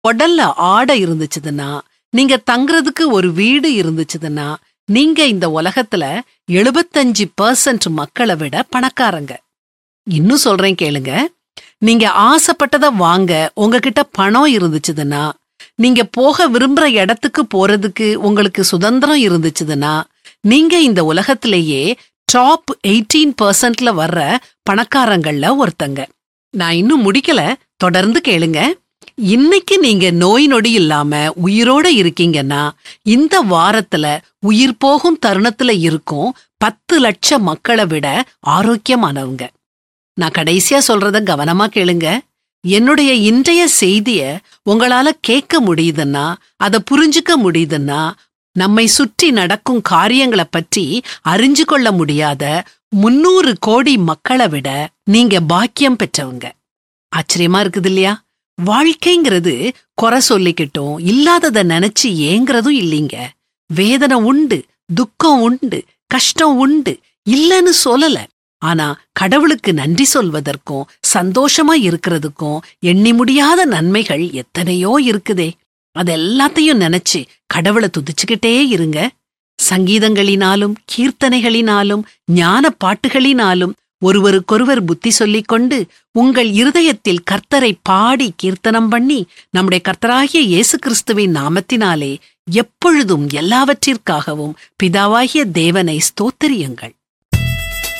உடல்ல ஆடை இருந்துச்சுதுன்னா நீங்க தங்குறதுக்கு ஒரு வீடு இருந்துச்சுதுன்னா நீங்க இந்த உலகத்துல எழுபத்தஞ்சு பர்சன்ட் மக்களை விட பணக்காரங்க இன்னும் சொல்றேன் கேளுங்க நீங்க ஆசைப்பட்டத வாங்க உங்ககிட்ட பணம் இருந்துச்சுதுன்னா நீங்க போக விரும்புற இடத்துக்கு போறதுக்கு உங்களுக்கு சுதந்திரம் இருந்துச்சுதுன்னா நீங்க இந்த உலகத்திலேயே டாப் எயிட்டீன் பர்சன்ட்ல வர்ற பணக்காரங்கள்ல ஒருத்தங்க நான் இன்னும் முடிக்கல தொடர்ந்து கேளுங்க இன்னைக்கு நீங்க நோய் நொடி இல்லாம உயிரோட இருக்கீங்கன்னா இந்த வாரத்துல உயிர் போகும் தருணத்துல இருக்கும் பத்து லட்சம் மக்களை விட ஆரோக்கியமானவங்க நான் கடைசியா சொல்றத கவனமா கேளுங்க என்னுடைய இன்றைய செய்திய உங்களால கேட்க முடியுதுன்னா அத புரிஞ்சுக்க முடியுதுன்னா நம்மை சுற்றி நடக்கும் காரியங்களை பற்றி அறிஞ்சு கொள்ள முடியாத முன்னூறு கோடி மக்களை விட நீங்க பாக்கியம் பெற்றவங்க ஆச்சரியமா இருக்குது இல்லையா வாழ்க்கைங்கிறது குறை சொல்லிக்கிட்டும் இல்லாதத நினைச்சு ஏங்குறதும் இல்லைங்க வேதனை உண்டு துக்கம் உண்டு கஷ்டம் உண்டு இல்லைன்னு சொல்லல ஆனா கடவுளுக்கு நன்றி சொல்வதற்கும் சந்தோஷமா இருக்கிறதுக்கும் எண்ணி முடியாத நன்மைகள் எத்தனையோ இருக்குதே அது எல்லாத்தையும் நினைச்சு கடவுளை துதிச்சுக்கிட்டே இருங்க சங்கீதங்களினாலும் கீர்த்தனைகளினாலும் ஞான பாட்டுகளினாலும் ஒருவருக்கொருவர் புத்தி சொல்லிக் கொண்டு உங்கள் இருதயத்தில் கர்த்தரை பாடி கீர்த்தனம் பண்ணி நம்முடைய கர்த்தராகிய இயேசு கிறிஸ்துவின் நாமத்தினாலே எப்பொழுதும் எல்லாவற்றிற்காகவும் பிதாவாகிய தேவனை ஸ்தோத்தரியுங்கள்